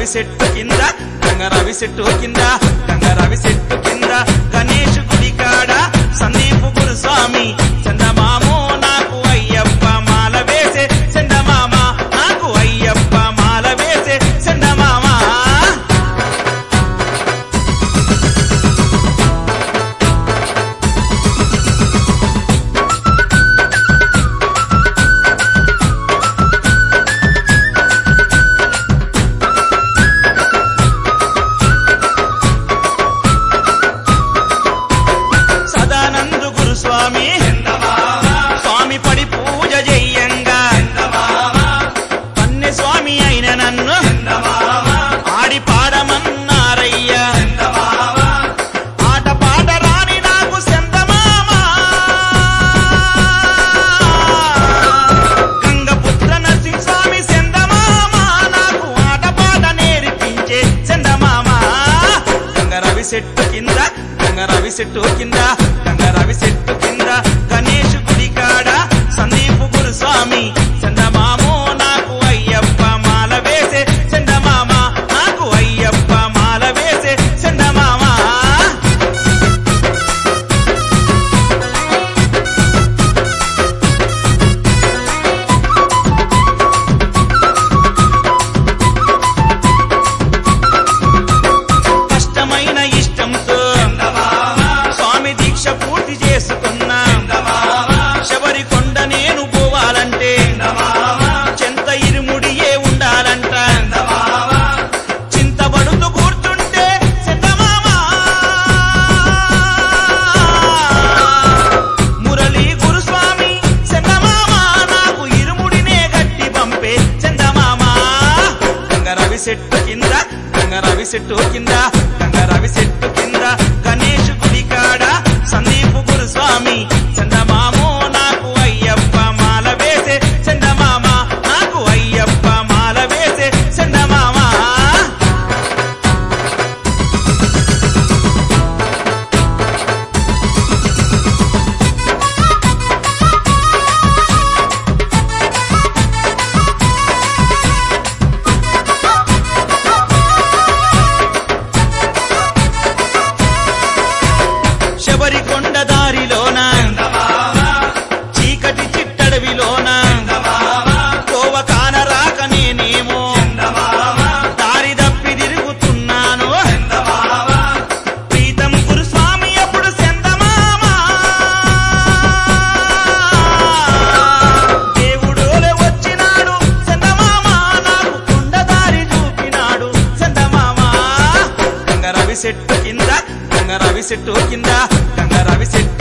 గంగరవి చెట్టు కింద గంగరవి చెట్టు కింద గంగరవి చెట్టు కింద గణేష్ గుడి కాడ సందీప్ గురుస్వామి చందమామో నాకు అయ్యప్ప మాల వేసే చందమామ నాకు అయ్యప్ప మాల వేసే చందమామ సదానందు గురుస్వామి స్వామి పడి పూజ చెయ్యంగా పన్నె స్వామి అయిన నన్ను ఆడి పాడమన్నారయ్యా ఆట పాట రాని నాకు సెందమామ గంగపుత్ర నరసింహ స్వామి సెందమామ నాకు ఆట పాట నేర్పించే సెందమామ గంగరవి చెట్టు కింద గంగరవి చెట్టు కింద గంగరవి చెట్టు కింద గణేష్ గుడి కాడ సందీప్ గురుస్వామి చందమామో నాకు అయ్యప్ప మాల వేసే చందమామ నాకు అయ్యప్ప మాల వేసే చందమామ కష్టమైన ఇష్టంతో స్వామి దీక్ష పూర్తి చేసుకున్నా శబరి కొండ నేను పోవాలంటే చెంత ఇరుముడియే ఉండాలంట చింతబడుతూ కూర్చుంటే చందమామ మురళీ గురుస్వామి చందమామ నాకు ఇరుముడినే గట్టి పంపే చందమామ గంగరవి చెట్టు కింద గంగరవి చెట్టు కింద గంగరవి చెట్టు కింద గణేష్ గుడి కాడ సందీప్ గురుస్వామి చందమామో నాకు అయ్యప్ప మాల వేసే చందమామ నాకు అయ్యప్ప మాల వేసే చందమామ శబరి కొండ దారిలోన చీకటి చిట్టడవిలోన కోవ కానరాక నేనేమో దారి తప్పి తిరుగుతున్నాను ప్రీతం గురుస్వామి అప్పుడు సెందమామ దేవుడోలే వచ్చినాడు చందమామ నాకు కొండ దారి చూపినాడు చందమామ గంగరవి చెట్టు కింద గంగరవి చెట్టు కింద గంగరవి చెట్టు